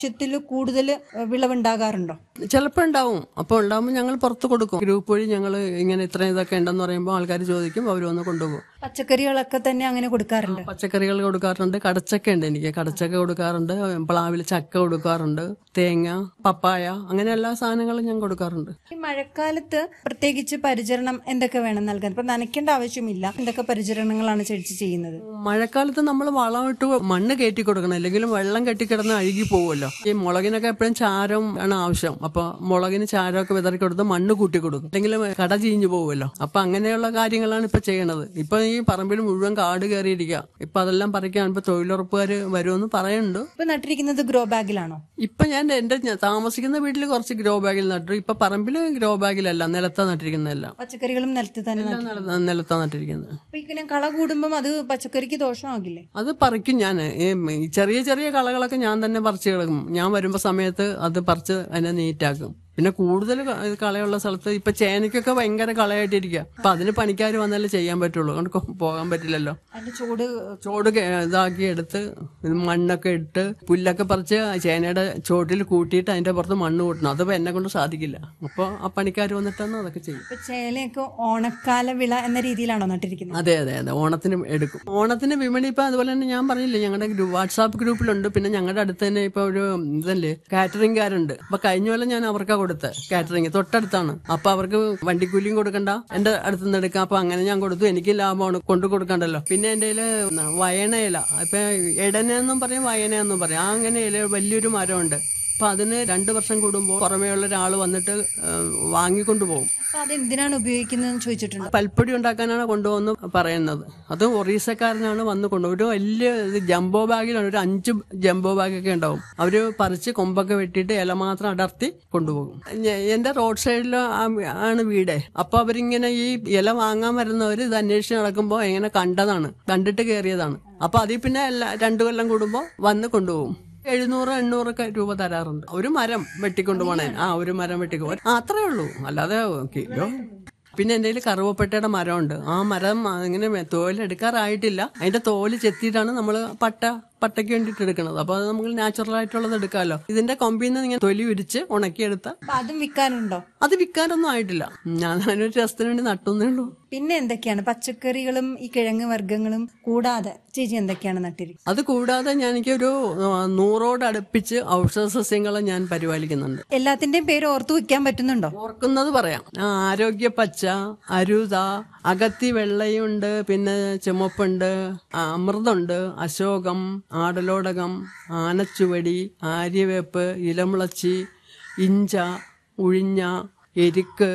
ആവശ്യത്തിൽ കൂടുതൽ വിളവുണ്ടാകാറുണ്ടോ ചിലപ്പോൾ ഉണ്ടാവും അപ്പോൾ ഉണ്ടാവുമ്പോൾ ഞങ്ങൾ പുറത്ത് കൊടുക്കും ഗ്രൂപ്പ് വഴി ഞങ്ങൾ ഇങ്ങനെ ഇത്രയും ഇതൊക്കെ ഉണ്ടെന്ന് പറയുമ്പോൾ ആൾക്കാർ ചോദിക്കും അവർ വന്ന് കൊണ്ടുപോകും പച്ചക്കറികളൊക്കെ തന്നെ അങ്ങനെ കൊടുക്കാറുണ്ട് പച്ചക്കറികൾ കൊടുക്കാറുണ്ട് കടച്ചക്ക ഉണ്ട് എനിക്ക് കടച്ചക്ക കൊടുക്കാറുണ്ട് പ്ലാവിൽ ചക്ക കൊടുക്കാറുണ്ട് തേങ്ങ പപ്പായ അങ്ങനെ എല്ലാ സാധനങ്ങളും ഞാൻ കൊടുക്കാറുണ്ട് ഈ മഴക്കാലത്ത് പ്രത്യേകിച്ച് പരിചരണം എന്തൊക്കെ വേണം നൽകാൻ ഇപ്പൊ നനയ്ക്കേണ്ട ആവശ്യമില്ല എന്തൊക്കെ പരിചരണങ്ങളാണ് ചേച്ചി ചെയ്യുന്നത് മഴക്കാലത്ത് നമ്മൾ വളമിട്ട് മണ്ണ് കയറ്റി കൊടുക്കണം അല്ലെങ്കിൽ വെള്ളം കെട്ടിക്കിടന്ന് അഴുകി പോകുമല്ലോ ഈ മുളകിനൊക്കെ എപ്പോഴും ചാരം ആണ് ആവശ്യം അപ്പൊ മുളകിന് ചാരമൊക്കെ വിതറി കൊടുത്ത് മണ്ണ് കൂട്ടി കൊടുക്കും അല്ലെങ്കിൽ കട ചീഞ്ഞു പോകുമല്ലോ അപ്പൊ അങ്ങനെയുള്ള കാര്യങ്ങളാണ് ഇപ്പൊ ചെയ്യണത് ഇപ്പൊ ഈ പറമ്പിൽ മുഴുവൻ കാട് കയറിയിരിക്കുക ഇപ്പൊ അതെല്ലാം പറിക്കാൻ ഇപ്പൊ തൊഴിലുറപ്പുകാർ വരുമെന്ന് പറയുന്നുണ്ട് ഇപ്പൊ നട്ടിരിക്കുന്നത് ഗ്രോ ബാഗിലാണോ ഇപ്പൊ ഞാൻ എന്റെ ഞ- താമസിക്കുന്ന വീട്ടിൽ കുറച്ച് ഗ്രോ ബാഗിൽ നട്ടു ഇപ്പൊ പറമ്പിൽ ഗ്രോ ബാഗിലല്ല നിലത്താ നട്ടിരിക്കുന്നതെല്ലാം പച്ചക്കറികളും നിലത്ത് തന്നെ നട്ടു. എല്ലാം നില- നിലത്താ നട്ടിരിക്കുന്നത് അപ്പൊ ഇങ്ങനെ കള കൂടുമ്പോൾ അത് പച്ചക്കറിക്ക് ദോഷമാകില്ലേ അത് പറിക്കും ഞാൻ ഈ ചെറിയ ചെറിയ കളകളൊക്കെ ഞാൻ തന്നെ പറിച്ച് കളക്കും ഞാൻ വരുമ്പോ സമയത്ത് അത് പറിച്ച് അതിനെ നീറ്റാക്കും പിന്നെ കൂടുതൽ ക- കളയുള്ള സ്ഥലത്ത് ഇപ്പൊ ചേനയ്ക്കൊക്കെ ഭയങ്കര കളയായിട്ടിരിക്കുക അപ്പൊ അതിന് പണിക്കാർ വന്നാലേ ചെയ്യാൻ പറ്റുള്ളൂ അതുകൊണ്ട് കൊ- പോകാൻ പറ്റില്ലല്ലോ അതിന്റെ ചൂട് ചോട് കെ- ഇതാക്കി എടുത്ത് ഇത് മണ്ണൊക്കെ ഇട്ട് പുല്ലൊക്കെ പറിച്ച് ചേനയുടെ ചോട്ടിൽ കൂട്ടിയിട്ട് അതിന്റെ പുറത്ത് മണ്ണ് കൂട്ടണം അതിപ്പോ എന്നെ കൊണ്ട് സാധിക്കില്ല അപ്പോൾ ആ പണിക്കാർ വന്നിട്ടാണ് അതൊക്കെ ചെയ്യും ഇപ്പൊ ചേലയൊക്കെ ഓണക്കാല വിള എന്ന രീതിയിലാണോ നട്ടിരിക്കുന്നത് അതെ അതെ അതെ ഓണത്തിന് എടുക്കും ഓണത്തിന് വിപണി ഇപ്പൊ അതുപോലെ തന്നെ ഞാൻ പറഞ്ഞില്ലേ ഞങ്ങളുടെ ഗ്രൂ- വാട്സാപ്പ് ഗ്രൂപ്പിലുണ്ട് പിന്നെ ഞങ്ങളുടെ അടുത്ത് തന്നെ ഇപ്പൊ ഒരു ഇതല്ലേ കാറ്ററിംഗുകാരുണ്ട് അപ്പൊ കഴിഞ്ഞ കൊല്ലം ഞാൻ അവർക്കാ കൊടുത്തത് കാറ്ററിംഗ് തൊട്ടടുത്താണ് അപ്പൊ അവർക്ക് വണ്ടിക്കൂലിയും കൊടുക്കണ്ട എന്റെ അടുത്ത് നിന്ന് എടുക്കാം അപ്പൊ അങ്ങനെ ഞാൻ കൊടുത്തു എനിക്ക് ലാഭമാണ് കൊണ്ടു കൊടുക്കണ്ടല്ലോ പിന്നെ എന്റെ കയ്യില് വയണയില ഇപ്പൊ എടനെന്നും പറയും വയനയെന്നും പറയും ആ അങ്ങനെ ഇല വലിയൊരു മരമുണ്ട് അപ്പൊ അതിന് രണ്ടു വർഷം കൂടുമ്പോൾ പുറമേ ഉള്ള ഒരാൾ വന്നിട്ട് വാങ്ങിക്കൊണ്ടു പോകും അപ്പൊ അതെന്തിനാണ് ഉപയോഗിക്കുന്നതെന്ന് ചോദിച്ചിട്ടുണ്ട് പൽപ്പൊടി ഉണ്ടാക്കാനാണ് കൊണ്ടുവന്ന് പറയുന്നത് അത് ഒറീസക്കാരനാണ് വന്ന് കൊണ്ടുപോകും ഒരു വലിയ ഇത് ജംബോ ബാഗിലാണ് ഒരു അഞ്ച് ജംബോ ബാഗൊക്കെ ഉണ്ടാവും അവര് പറിച്ച് കൊമ്പൊക്കെ വെട്ടിയിട്ട് ഇല മാത്രം അടർത്തി കൊണ്ടുപോകും ഞ- എന്റെ റോഡ് സൈഡിൽ ആണ് വീട് അപ്പൊ അവരിങ്ങനെ ഈ ഇല വാങ്ങാൻ വരുന്നവർ ഇത് അന്വേഷിച്ച് നടക്കുമ്പോൾ ഇങ്ങനെ കണ്ടതാണ് കണ്ടിട്ട് കയറിയതാണ് അപ്പൊ അതിൽ പിന്നെ എല്ലാ രണ്ടു കൊല്ലം കൂടുമ്പോൾ വന്ന് കൊണ്ടുപോകും എഴുന്നൂറ് എണ്ണൂറൊക്കെ രൂപ തരാറുണ്ട് ഒരു മരം വെട്ടിക്കൊണ്ടു പോണേ ആ ഒരു മരം വെട്ടിക്കോ ആ, അത്രേ ഉള്ളൂ അല്ലാതെ കിലോ പിന്നെ എൻ്റെ കയ്യിൽ കറുവപ്പട്ടയുടെ മരമുണ്ട് ആ മരം ഇങ്ങനെ തോലെടുക്കാറായിട്ടില്ല അതിന്റെ തോല് ചെത്തിയിട്ടാണ് നമ്മൾ പട്ട പട്ടയ്ക്ക് വേണ്ടിയിട്ട് എടുക്കുന്നത് അപ്പൊ അത് നമുക്ക് നാച്ചുറൽ ആയിട്ടുള്ളത് എടുക്കാമല്ലോ ഇതിന്റെ കൊമ്പിൽ നിന്ന് ഇങ്ങനെ തൊലി ഉരിച്ച് ഉണക്കിയെടുത്ത അപ്പൊ അതും വിൽക്കാനുണ്ടോ അത് വിൽക്കാനൊന്നും ആയിട്ടില്ല ഞാൻ അതിനൊരു രസത്തിന് വേണ്ടി നട്ടുന്നേ ഉള്ളൂ പിന്നെ എന്തൊക്കെയാണ് പച്ചക്കറികളും ഈ കിഴങ്ങ് വർഗ്ഗങ്ങളും കൂടാതെ ചേച്ചി എന്തൊക്കെയാണ് നട്ടിരിക്കുന്നത് അത് കൂടാതെ ഞാൻ എനിക്കൊരു ആ, നൂറോട് അടുപ്പിച്ച് ഔഷധ സസ്യങ്ങളെ ഞാൻ പരിപാലിക്കുന്നുണ്ട് എല്ലാത്തിന്റെയും പേര് ഓർത്തു വെക്കാൻ പറ്റുന്നുണ്ടോ ഓർക്കുന്നത് പറയാം ആ, ആരോഗ്യ പച്ച അരുത അകത്തി വെള്ളയുണ്ട് പിന്നെ ചുമപ്പുണ്ട് ആ, അമൃതുണ്ട് അശോകം ആടലോടകം ആനച്ചുവടി ആര്യവേപ്പ് ഇലമുളച്ചി ഇഞ്ച ഉഴിഞ്ഞ എരിക്ക്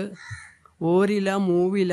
ഓരില മൂവില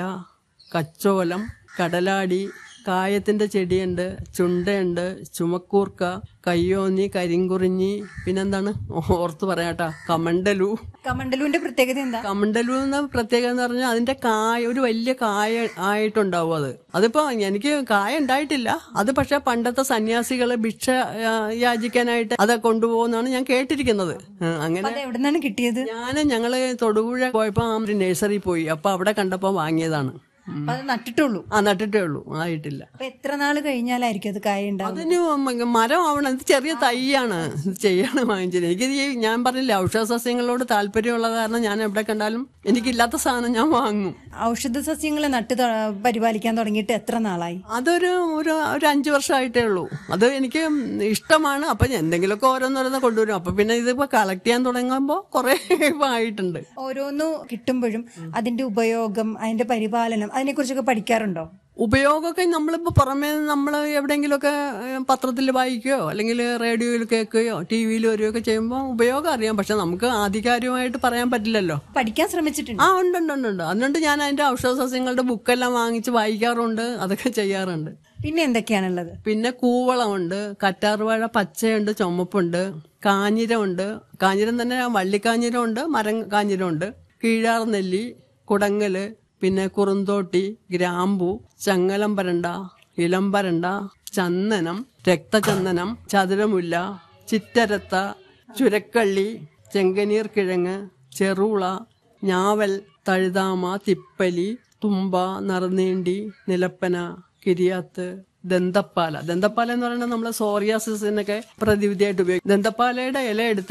കച്ചോലം കടലാടി കായത്തിന്റെ ചെടിയുണ്ട് ചുണ്ടയുണ്ട് ചുമക്കൂർക്ക കയ്യോന്നി കരിങ്കുറിഞ്ഞി പിന്നെന്താണ് ഓർത്ത് പറയാട്ടാ കമണ്ടലു കമണ്ടലുവിന്റെ പ്രത്യേകത എന്താ കമണ്ടലു എന്ന പ്രത്യേകത എന്ന് പറഞ്ഞാൽ അതിന്റെ കായ ഒരു വലിയ കായ ആയിട്ടുണ്ടാവും അത് അതിപ്പോ എനിക്ക് കായ ഉണ്ടായിട്ടില്ല അത് പക്ഷെ പണ്ടത്തെ സന്യാസികള് ഭിക്ഷ ആ, യാചിക്കാനായിട്ട് അത് കൊണ്ടുപോകുന്നതാണ് ഞാൻ കേട്ടിരിക്കുന്നത് ആ, അങ്ങനെ അത് എവിടെ നിന്നാണ് കിട്ടിയത് ഞാൻ ഞങ്ങള് തൊടുപുഴ പോയപ്പോ ആ ഒരു നഴ്സറി പോയി അപ്പൊ അവിടെ കണ്ടപ്പോ വാങ്ങിയതാണ് ഉം. അപ്പൊ അത് നട്ടിട്ടുള്ളൂ ആ നട്ടിട്ടേ ഉള്ളൂ ആയിട്ടില്ല അപ്പൊ എത്ര നാള് കഴിഞ്ഞാലായിരിക്കും അത് കായ ഉണ്ടാവുക അതിന് മ- മരം ആവണം ഇത് ചെറിയ തൈയാണ് ഇത് ചെയ്യാണ് വാങ്ങിച്ചത് എനിക്ക് ഈ ഞാൻ പറഞ്ഞില്ല ഔഷധ സസ്യങ്ങളോട് താല്പര്യമുള്ള കാരണം ഞാൻ എവിടെ കണ്ടാലും എനിക്കില്ലാത്ത സാധനം ഞാൻ വാങ്ങും ഔഷധ സസ്യങ്ങൾ നട്ട് തൊ- പരിപാലിക്കാൻ തുടങ്ങിയിട്ട് എത്ര നാളായി അതൊരു ഒരു ഒരു അഞ്ചു വർഷമായിട്ടേ ഉള്ളൂ അത് എനിക്ക് ഇഷ്ടമാണ് അപ്പൊ ഞാൻ എന്തെങ്കിലുമൊക്കെ ഓരോന്നോരോന്ന് കൊണ്ടുവരും അപ്പൊ പിന്നെ ഇതിപ്പോ കളക്ട് ചെയ്യാൻ തുടങ്ങുമ്പോൾ കുറെ ആയിട്ടുണ്ട് ഓരോന്നു കിട്ടുമ്പോഴും അതിന്റെ ഉപയോഗം അതിന്റെ പരിപാലനം അതിനെക്കുറിച്ചൊക്കെ പഠിക്കാറുണ്ടോ ഉപയോഗമൊക്കെ നമ്മളിപ്പോ പുറമേ നമ്മൾ എവിടെയെങ്കിലുമൊക്കെ പത്രത്തിൽ വായിക്കുകയോ അല്ലെങ്കിൽ റേഡിയോയിൽ കേൾക്കുകയോ ടി വിയിൽ വരികയൊക്കെ ചെയ്യുമ്പോൾ ഉപയോഗം അറിയാം പക്ഷെ നമുക്ക് ആധികാരികമായിട്ട് പറയാൻ പറ്റില്ലല്ലോ പഠിക്കാൻ ശ്രമിച്ചിട്ടുണ്ട് ആ ഉണ്ട് ഉണ്ട് ഉണ്ട് ഉണ്ട് അതുകൊണ്ട് ഞാൻ അതിന്റെ ഔഷധ സസ്യങ്ങളുടെ ബുക്കെല്ലാം വാങ്ങിച്ച് വായിക്കാറുണ്ട് അതൊക്കെ ചെയ്യാറുണ്ട് പിന്നെ എന്തൊക്കെയാണുള്ളത് പിന്നെ കൂവളമുണ്ട് കറ്റാർവാഴ പച്ചയുണ്ട് ചുമപ്പുണ്ട് കാഞ്ഞിരമുണ്ട് കാഞ്ഞിരം തന്നെ വള്ളിക്കാഞ്ഞിരമുണ്ട് മരം കാഞ്ഞിരമുണ്ട് കീഴാർ നെല്ലി കുടങ്ങല് പിന്നെ കുറുന്തോട്ടി ഗ്രാമ്പു ചങ്ങലം പരണ്ട ഇളം പരണ്ട ചന്ദനം രക്തചന്ദനം ചതുരമുല്ല ചിറ്റരത്ത ചുരക്കള്ളി ചെങ്കനീർ കിഴങ്ങ് ചെറുള ഞാവൽ തഴുതാമ തിപ്പലി തുമ്പ നറുനീണ്ടി നിലപ്പന കിരിയാത്ത് ദന്തപ്പാല ദന്തപ്പാല എന്ന് പറയുന്നത് നമ്മൾ സോറിയാസിസിനൊക്കെ പ്രതിവിധിയായിട്ട് ഉപയോഗിക്കും ദന്തപ്പാലയുടെ ഇല എടുത്ത്